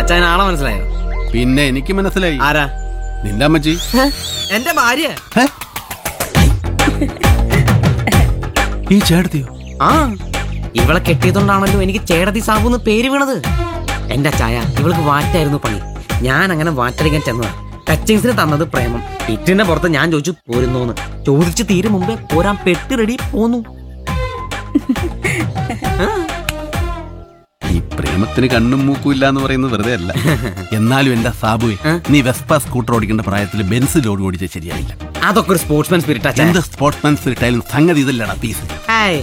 അച്ഛൻ ആളെ മനസ്സിലായോ പിന്നെ എനിക്ക് മനസ്സിലായി ആരാ നിന്റെ അമ്മച്ചി എന്റെ ഭാര്യ ഹേ? ഈ ചേട്ടത്തിയോ ആ ഇവളെ കെട്ടിയതുകൊണ്ടാണല്ലോ എനിക്ക് ചേടതി സാബു എന്ന് പേര് വീണത് എന്റെ ചായ ഇവൾക്ക് വാറ്റായിരുന്നു പണി ഞാൻ അങ്ങനെ വാറ്റടിക്കാൻ ചെന്നതാ ടച്ചിങ്സിന് തന്നത് പ്രേമം പിറ്റിന്റെ പുറത്ത് ഞാൻ ചോദിച്ചു പോരുന്നോന്ന് ചോദിച്ചു തീരും മുമ്പേ പോരാൻ പെട്ടി റെഡി പോന്നു ഈ പ്രേമത്തിന് കണ്ണും മൂക്കും ഇല്ല എന്ന് പറയുന്നത് വെറുതെ അല്ല എന്നാലും എന്റെ സാബുവെ നീ വെസ്പ സ്കൂട്ടർ ഓടിക്കേണ്ട പ്രായത്തിൽ ബെൻസ് ലോഡ് ഓടിച്ചാൽ ശരിയായില്ല അതൊക്കെ ഒരു സ്പോർട്സ്മാൻ സ്പിരിറ്റ് അച്ഛൻ എന്ത് സ്പോർട്സ്മാൻ സ്പിരിറ്റായാലും സംഗതി ഇതല്ലടാ പീസ് ഹായ്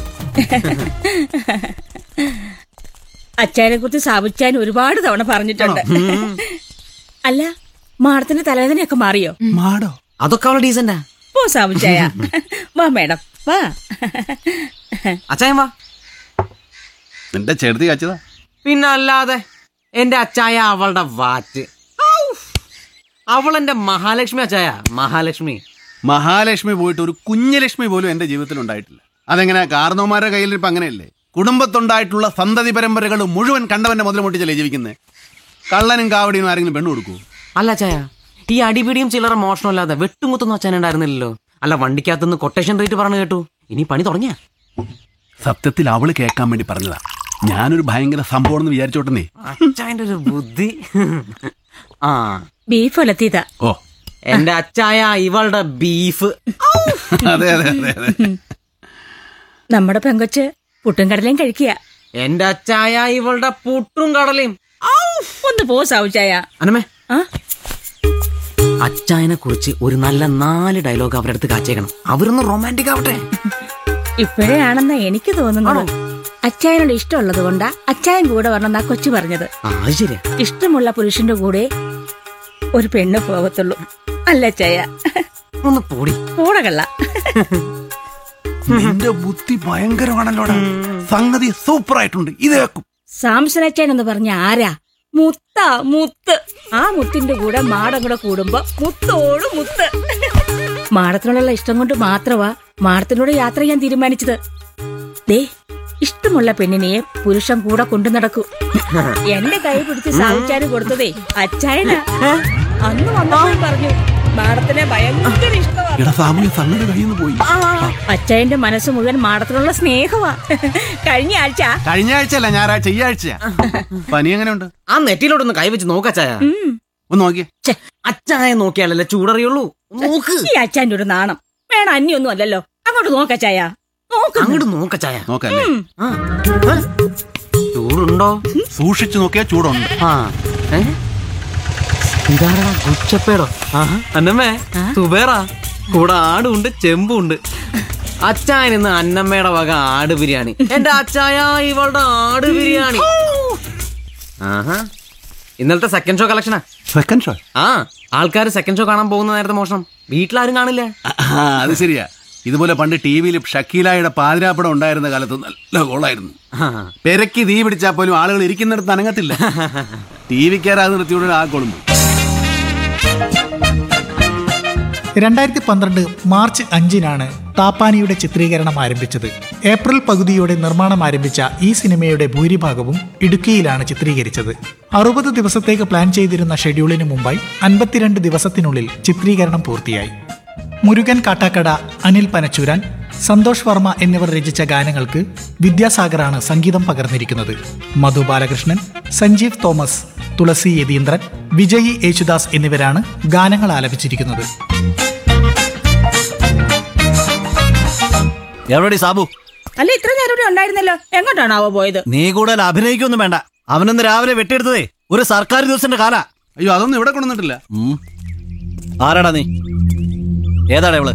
അച്ചായനെ കുറിച്ച് സ്ഥാപിച്ചാൻ ഒരുപാട് തവണ പറഞ്ഞിട്ടുണ്ട് അല്ല മാഡത്തിന്റെ തലവേദനയൊക്കെ മാറിയോ മാടോ അതൊക്കെ അവളെ ഡീസന്റാ പോ സ്ഥാപിച്ചായ വാ മേഡം വാ അച്ചായൻ വാ നിന്റെ ചേട്ടത്തി കാച്ചതാ പിന്നെ അല്ലാതെ എന്റെ അച്ചായ അവളുടെ വാറ്റ് അവൾ എന്റെ മഹാലക്ഷ്മി അച്ചായ മഹാലക്ഷ്മി മഹാലക്ഷ്മി പോയിട്ട് ഒരു കുഞ്ഞലക്ഷ്മി പോലും എന്റെ ജീവിതത്തിൽ ഉണ്ടായിട്ടില്ല അതെങ്ങനെ കാർന്നോമാരുടെ കയ്യിൽ ഇപ്പൊ അങ്ങനെയല്ലേ കുടുംബത്തുണ്ടായിട്ടുള്ള സന്തതി പരമ്പരകൾ മുഴുവൻ കണ്ടവന്റെ മുതൽ മുട്ടിച്ചല്ലേ ജീവിക്കുന്നത് കള്ളനും കാവടിയും ആരെങ്കിലും പെണ്ണു കൊടുക്കൂ അല്ല അച്ചായ ഈ അടിപിടിയും ചില്ലറ മോഷണം അല്ലാതെ വെട്ടുമുത്തൊന്നും അച്ഛൻ ഉണ്ടായിരുന്നില്ലല്ലോ അല്ല വണ്ടിക്കകത്തുനിന്ന് കൊട്ടേഷൻ റേറ്റ് പറഞ്ഞു കേട്ടു ഇനി പണി തുടങ്ങിയ സത്യത്തിൽ അവള് കേൾക്കാൻ വേണ്ടി പറഞ്ഞതാ ഞാനൊരു ഭയങ്കര സംഭവം എന്ന് വിചാരിച്ചോട്ടെ അച്ചായന്റെ ഒരു ബുദ്ധി ആ ബീഫ് ഒലത്തിയതാ ഓ എന്റെ അച്ചായ ഇവളുടെ ബീഫ് അതെ അതെ അതെ അതെ നമ്മുടെ പെങ്കൊച്ച് പുട്ടും കടലയും കഴിക്കുക എന്റെ അച്ചായ ഇവളുടെ പുട്ടും കടലയും ഒന്ന് പോ സാവുച്ചായ അനമേ ആ അച്ചായനെ കുറിച്ച് ഒരു നല്ല നാല് ഡയലോഗ് അവരുടെ അടുത്ത് കാച്ചേക്കണം അവരൊന്ന് റൊമാൻറ്റിക് ആവട്ടെ ഇപ്പോഴേ ആണെന്നാ എനിക്ക് തോന്നുന്നത് അച്ചായനോട് ഇഷ്ടമുള്ളത് കൊണ്ടാ അച്ചായൻ കൂടെ വരണമെന്നാ കൊച്ചു പറഞ്ഞത് ആ അത് ശരിയാ ഇഷ്ടമുള്ള പുരുഷന്റെ കൂടെ ഒരു പെണ്ണ് പോകത്തുള്ളൂ അല്ല അച്ചായ ഒന്ന് പൊടി കൂടെ കള്ള നിന്റെ ബുദ്ധി ഭയങ്കരമാണല്ലോടാ സംഗതി സൂപ്പർ ആയിട്ടുണ്ട് ഇത് കേൾക്കും സാംസൺ അച്ചായൻ എന്ന് പറഞ്ഞ ആരാ മുത്ത മുത്ത് ആ മുത്തിന്റെ കൂടെ മാടം കൂടെ കൂടുമ്പോ മുത്തോട് മുത്ത് മാടത്തിനോടുള്ള ഇഷ്ടം കൊണ്ട് മാത്രമാ മാടത്തിനോട് യാത്ര ചെയ്യാൻ തീരുമാനിച്ചത് ദേ ഇഷ്ടമുള്ള പെണ്ണിനെ പുരുഷൻ കൂടെ കൊണ്ടു നടക്കൂ എന്റെ കൈ പിടിച്ച് സാവിച്ചാന് കൊടുത്തതേ അച്ചായനാ അന്ന് വന്നപ്പോൾ പറഞ്ഞു മാടത്തിനെ ഭയങ്കര ഇഷ്ടമാ എടാ സാമൂഹ്യ സംഗതി കയ്യിൽ നിന്ന് പോയി അച്ചായന്റെ മനസ്സ് മുഴുവൻ മാടത്തിനുള്ള സ്നേഹമാ കഴിഞ്ഞ ആഴ്ച കഴിഞ്ഞ ആഴ്ച അല്ല ഞായറാഴ്ച ഈ ആഴ്ചയാ പനി എങ്ങനെയുണ്ട് ആ നെറ്റിയിലോട്ടൊന്ന് കൈവച്ച് നോക്കച്ചായ ഉം. ഒന്ന് നോക്കിയേ ഛെ, അച്ചായ നോക്കിയാലല്ലേ ചൂടറിയുള്ളൂ നോക്ക് ഈ അച്ചാന്റെ ഒരു നാണം വേണം അന്യൊന്നും അല്ലല്ലോ അങ്ങോട്ട് നോക്കച്ചായ നോക്ക് അങ്ങോട്ട് നോക്കച്ചായ നോക്കല്ലേ ആ. ഏ? ചൂടുണ്ടോ സൂക്ഷിച്ചു നോക്കിയാ ചൂടുണ്ട് ആ ഏ? ഇതാരാ ഗുച്ചപ്പേടോ അന്നമ്മേ സുബേറ കൂടെ ആടുണ്ട് ചെമ്പുണ്ട് അച്ചായൻ ഇന്ന് അന്നമ്മയുടെ വക ആട് ബിരിയാണി എന്റെ അച്ചായ ഇവളുടെ ആട് ബിരിയാണി ആഹാ ഇന്നലത്തെ സെക്കൻഡ് ഷോ കളക്ഷനാ സെക്കൻഡ് ഷോ ആ ആൾക്കാർ സെക്കൻഡ് ഷോ കാണാൻ പോകുന്ന നേരത്തെ മോഷണം വീട്ടിലാരും കാണില്ല അത് ശരിയാ ഇതുപോലെ പണ്ട് ടി വിയിൽ ഷക്കീലായുടെ പാതിരാപ്പടം ഉണ്ടായിരുന്ന കാലത്ത് നല്ല ഗോളായിരുന്നു ആ. പെരക്കി തീ പിടിച്ചാൽ പോലും ആളുകൾ ഇരിക്കുന്നിടത്ത് അനങ്ങത്തില്ല ടി വിക്കാരാത് നിർത്തിയോടെ ആ കോളും പോയി. രണ്ടായിരത്തി പന്ത്രണ്ട് മാർച്ച് അഞ്ചിനാണ് താപ്പാനിയുടെ ചിത്രീകരണം ആരംഭിച്ചത് ഏപ്രിൽ പകുതിയോടെ നിർമ്മാണം ആരംഭിച്ച ഈ സിനിമയുടെ ഭൂരിഭാഗവും ഇടുക്കിയിലാണ് ചിത്രീകരിച്ചത് അറുപത് ദിവസത്തേക്ക് പ്ലാൻ ചെയ്തിരുന്ന ഷെഡ്യൂളിന് മുമ്പായി അൻപത്തിരണ്ട് ദിവസത്തിനുള്ളിൽ ചിത്രീകരണം പൂർത്തിയായി മുരുകൻ കാട്ടാക്കട അനിൽ പനച്ചൂരാൻ സന്തോഷ് വർമ്മ എന്നിവർ രചിച്ച ഗാനങ്ങൾക്ക് വിദ്യാസാഗറാണ് സംഗീതം പകർന്നിരിക്കുന്നത് മധു ബാലകൃഷ്ണൻ സഞ്ജീവ് തോമസ് തുളസി യതീന്ദ്രൻ വിജയി യേശുദാസ് എന്നിവരാണ് ഗാനങ്ങൾ ആലപിച്ചിരിക്കുന്നത് എവിടെ സാബു അല്ല ഇത്ര നേരം ഇവിടെ ഉണ്ടായിരുന്നല്ലോ എങ്ങോട്ടാണാവോ പോയത് നീ കൂടുതൽ അഭിനയിക്കൊന്നും വേണ്ട അവനൊന്ന് രാവിലെ വെട്ടിയെടുത്തതേ ഒരു സർക്കാർ ദിവസത്തിന്റെ കാല അയ്യോ അതൊന്നും ഇവിടെ കൊണ്ടുവന്നിട്ടില്ല ആരാടാ നീ ഏതാടാ ഇവള്